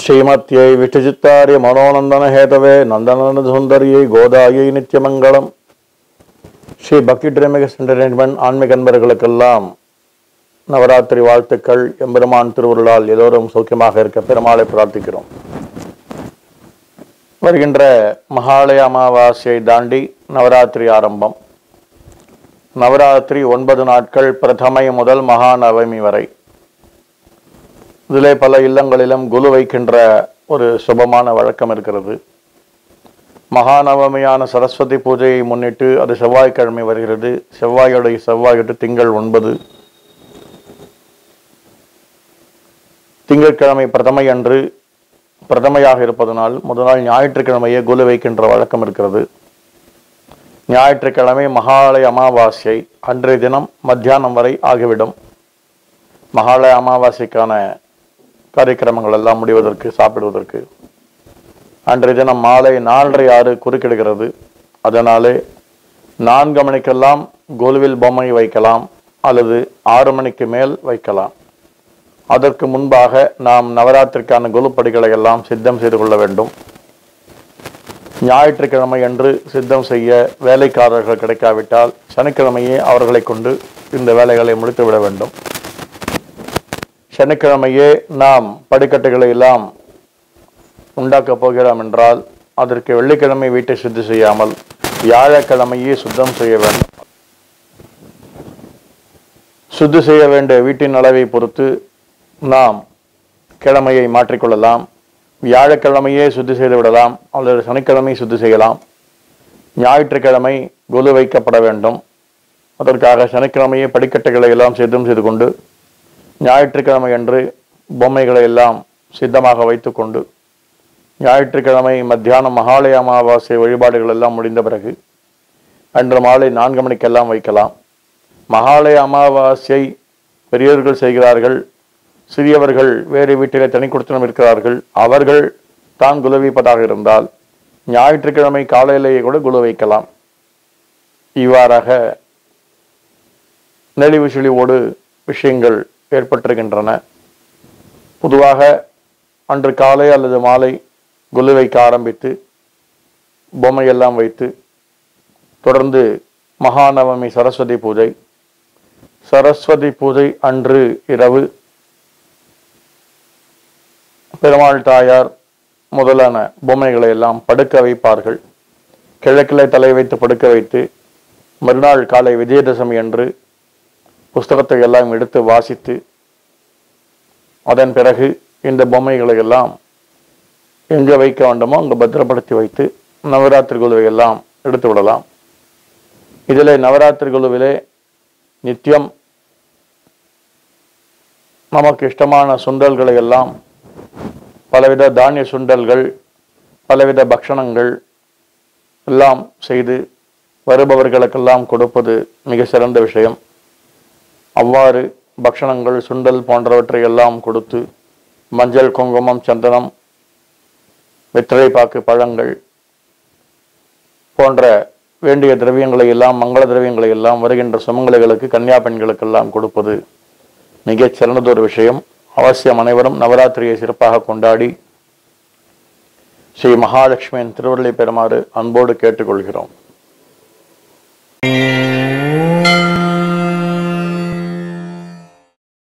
ஸ்ரீமத்யை விஷ்ணுச்சித்தாரிய மனோநந்தன ஹேதவே நந்தனந்த சுந்தரியை கோதாயை நித்தியமங்கலம் ஸ்ரீ பக்தி ட்ரேமிக என்டர்டைன்மெண்ட் ஆன்மீக அன்பர்களுக்கெல்லாம் நவராத்திரி வாழ்த்துக்கள் எம்பெருமான் திருவுருளால் எல்லோரும் சௌக்கியமாக இருக்க பெருமாளை பிரார்த்திக்கிறோம் வருகின்ற மகாலய அமாவாசையை தாண்டி நவராத்திரி ஆரம்பம் நவராத்திரி ஒன்பது நாட்கள் பிரதமை முதல் மகாநவமி வரை இதிலே பல இல்லங்களிலும் குரு வைக்கின்ற ஒரு சுபமான வழக்கம் இருக்கிறது மகாநவமியான சரஸ்வதி பூஜையை முன்னிட்டு அது செவ்வாய்க்கிழமை வருகிறது செவ்வாயோடைய செவ்வாயொட்டு திங்கள் ஒன்பது திங்கட்கிழமை பிரதமை அன்று பிரதமையாக இருப்பதனால் முதல் நாள் ஞாயிற்றுக்கிழமையே குரு வைக்கின்ற வழக்கம் இருக்கிறது ஞாயிற்றுக்கிழமை மகாலய அமாவாசை அன்றைய தினம் மத்தியானம் வரை ஆகிவிடும் மகாலய அமாவாசைக்கான காரியக்கிரமங்கள் எல்லாம் முடிவதற்கு சாப்பிடுவதற்கு அன்றைய தினம் மாலை நாலரை ஆறு குறுக்கிடுகிறது அதனாலே நான்கு மணிக்கெல்லாம் கோலுவில் பொம்மை வைக்கலாம் அல்லது ஆறு மணிக்கு மேல் வைக்கலாம் அதற்கு முன்பாக நாம் நவராத்திரிக்கான குலுப்படிகளை எல்லாம் சித்தம் செய்து கொள்ள வேண்டும் ஞாயிற்றுக்கிழமை அன்று சித்தம் செய்ய வேலைக்காரர்கள் கிடைக்காவிட்டால் சனிக்கிழமையே அவர்களை கொண்டு இந்த வேலைகளை முடித்துவிட வேண்டும் சனிக்கிழமையே நாம் படிக்கட்டுகளை எல்லாம் உண்டாக்கப் போகிறோம் என்றால் அதற்கு வெள்ளிக்கிழமை வீட்டை சுத்தி செய்யாமல் வியாழக்கிழமையே சுத்தம் செய்ய வேண்டும் சுத்தி செய்ய வேண்டிய வீட்டின் அளவை பொறுத்து நாம் கிழமையை மாற்றிக்கொள்ளலாம் வியாழக்கிழமையே சுத்தி செய்து விடலாம் அல்லது சனிக்கிழமை சுத்தி செய்யலாம் ஞாயிற்றுக்கிழமை குலு வைக்கப்பட வேண்டும் அதற்காக சனிக்கிழமையே படிக்கட்டுகளை எல்லாம் சித்தம் செய்து கொண்டு ஞாயிற்றுக்கிழமை அன்று பொம்மைகளை எல்லாம் சித்தமாக வைத்துக்கொண்டு ஞாயிற்றுக்கிழமை மத்தியானம் மகாலய அமாவாசை வழிபாடுகள் எல்லாம் முடிந்த பிறகு அன்று மாலை நான்கு மணிக்கெல்லாம் வைக்கலாம் மகாலய அமாவாசை பெரியவர்கள் செய்கிறார்கள் சிறியவர்கள் வேறு வீட்டிலே தனி கொடுத்தனம் இருக்கிறார்கள் அவர்கள் தான் குலவிப்பதாக இருந்தால் ஞாயிற்றுக்கிழமை காலையிலேயே கூட குல வைக்கலாம் இவ்வாறாக நெளிவு சுழிவோடு விஷயங்கள் ஏற்பட்டிருக்கின்றன பொதுவாக அன்று காலை அல்லது மாலை குலு வைக்க ஆரம்பித்து பொம்மையெல்லாம் வைத்து தொடர்ந்து மகாநவமி சரஸ்வதி பூஜை சரஸ்வதி பூஜை அன்று இரவு பெருமாள் தாயார் முதலான பொம்மைகளை எல்லாம் படுக்க வைப்பார்கள் கிழக்கிலே தலை வைத்து படுக்க வைத்து மறுநாள் காலை விஜயதசமி அன்று புஸ்தகத்தை எல்லாம் எடுத்து வாசித்து அதன் பிறகு இந்த பொம்மைகளை எல்லாம் எங்கே வைக்க வேண்டுமோ அங்கே பத்திரப்படுத்தி வைத்து நவராத்திரி குழுவை எல்லாம் எடுத்து விடலாம் இதிலே நவராத்திரி குழுவிலே நித்தியம் நமக்கு இஷ்டமான சுண்டல்களை எல்லாம் பலவித தானிய சுண்டல்கள் பலவித பக்ஷணங்கள் எல்லாம் செய்து வருபவர்களுக்கெல்லாம் கொடுப்பது மிக சிறந்த விஷயம் அவ்வாறு பக்ஷணங்கள் சுண்டல் போன்றவற்றை எல்லாம் கொடுத்து மஞ்சள் குங்குமம் சந்தனம் வெற்றிலை பாக்கு பழங்கள் போன்ற வேண்டிய திரவியங்களை எல்லாம் மங்கள திரவியங்களை எல்லாம் வருகின்ற சுமங்கலிகளுக்கு கன்னியா பெண்களுக்கெல்லாம் கொடுப்பது மிகச் சிறந்ததொரு விஷயம் அவசியம் அனைவரும் நவராத்திரியை சிறப்பாக கொண்டாடி ஸ்ரீ மகாலட்சுமியின் திருவருளை பெறுமாறு அன்போடு கேட்டுக்கொள்கிறோம்